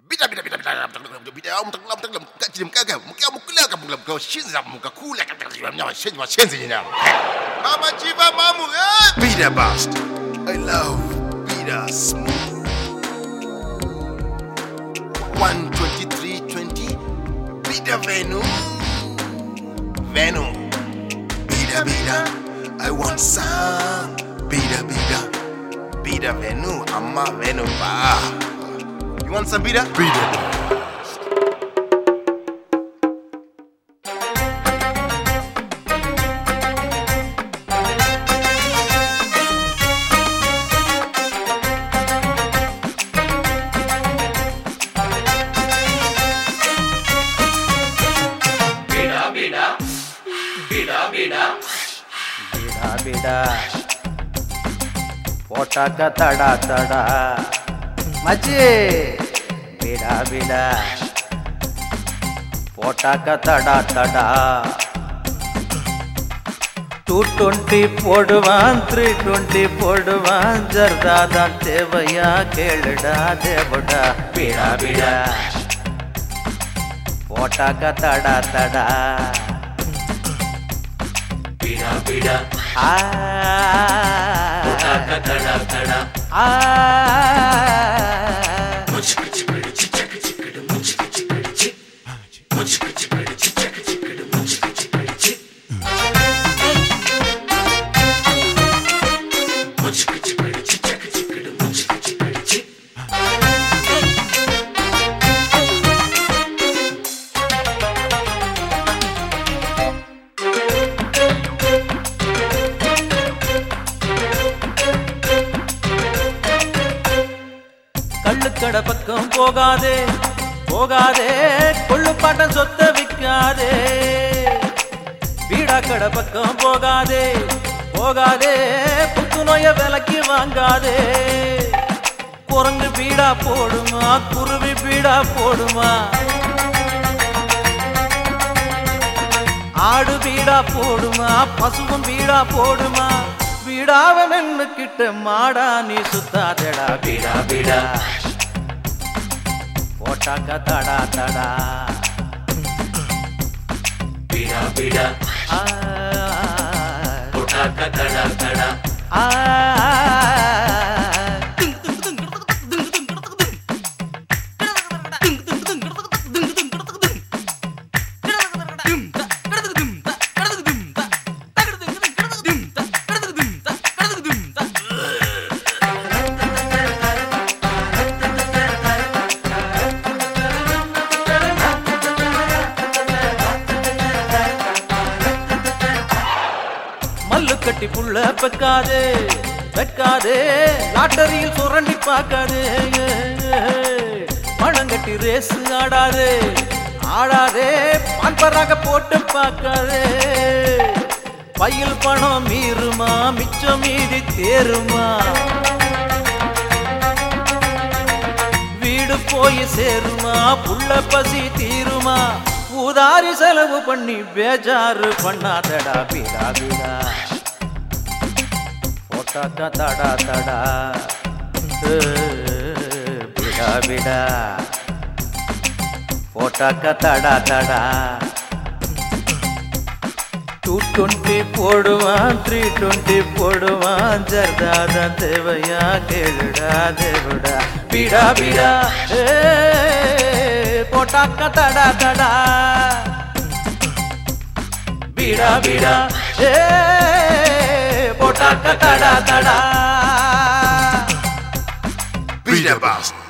Bida bida bida bida bida au mtakula mtakula mkachini mkaga mkia mkula kabula mkao shinza mkakula kabula mnyama shenzi mashenzi nyina Mama chiva mamu eh Bida bast I love Bida smooth 12320 Bida Venu Venu Bida bida I want some Bida bida Bida Venu Amma Venu ba You want some Bida? Bida ಬಿಡ ಬಿಡ ಪೋಟಾಕ ತಡ ತಡ ಮಚ್ಚಿ ಬಿಡ ಬಿಡ போட்டாக்க தடா தடா டூ டுவெண்ட்டி போடுவான் த்ரீ டுவெண்ட்டி போடுவான் ஜர்தாதான் தேவையா கேளுடா தேவடா பிடா பிடா போட்டாக்க தடா தடா ಬಿಡ ಬಿಡ ஆ ಪುಟಾಕ ತಡ ತಡ ஆ ಮುಚ್ಚಿಕ ಚಿಕ್ಕಡು ಚಿಚ್ಚಕ ಚಿಕ್ಕಡು ಮುಚ್ಚಿಕ ಚಿಕ್ಕಡು ಚಿ ಮುಚ್ಚಿಕ ಚಿಕ್ಕಡು ಚಿಚ್ಚಕ ಚಿಕ್ಕಡು ಮುಚ್ಚಿಕ ಚಿಕ್ಕಡು ಚಿ ಮುಚ್ಚಿಕ ಚಿಕ್ಕಡು ಚಿಚ್ಚಕ ಚಿಕ್ಕಡು ಮುಚ್ಚಿಕ ಚಿಕ್ಕಡು ಚಿ கள்ளுக்கடை பக்கம் போகாதே போகாதே கொள்ளுப்பாட்டம் சொத்த விற்காதே வீடாக்கடை பக்கம் போகாதே போகாதே புத்து நோய விலைக்கு வாங்காதே குரங்கு பீடா போடுமா குருவி பீடா போடுமா ஆடு பீடா போடுமா பசுவும் பீடா போடுமா பீடாவ மென்னு கிட்ட மாடா நீ சுத்தாதடா பீடா பீடா போட்டாக்க தடா தடா ಬಿಡ ಬಿಡ ஆ, ಪುಟಾಕ ತಡ ತಡ ஆ. மல்லு கட்டி புள்ள பெக்காதே பெக்காதே லாட்டரியில் சுரண்டி பார்க்காதே பழங்கட்டி ரேஸ் ஆடாதே ஆடாதே பான்பராக போட்டு பார்க்காதே பையில் பணம் மீறுமா மிச்சம் மீதி தேருமா வீடு போய் சேருமா புள்ள பசி தீருமா ஊதாரி செலவு பண்ணி பேஜாரு பண்ணாதடா பீடா பீடா போட்டாக்கா தடா தடா ஏ, பீடா பீடா போட்டாக்கா தடா தடா டூ டுவெண்ட்டி போடுவான் த்ரீ டுவெண்ட்டி போடுவான் ஜர்தாதான் தேவையா கேளுடா தேவடா பீடா பீடா ஏ போட்டாக்க தடா தடா பீடா பீடா ஏ போட்டாக்க தடா தடா Bida bast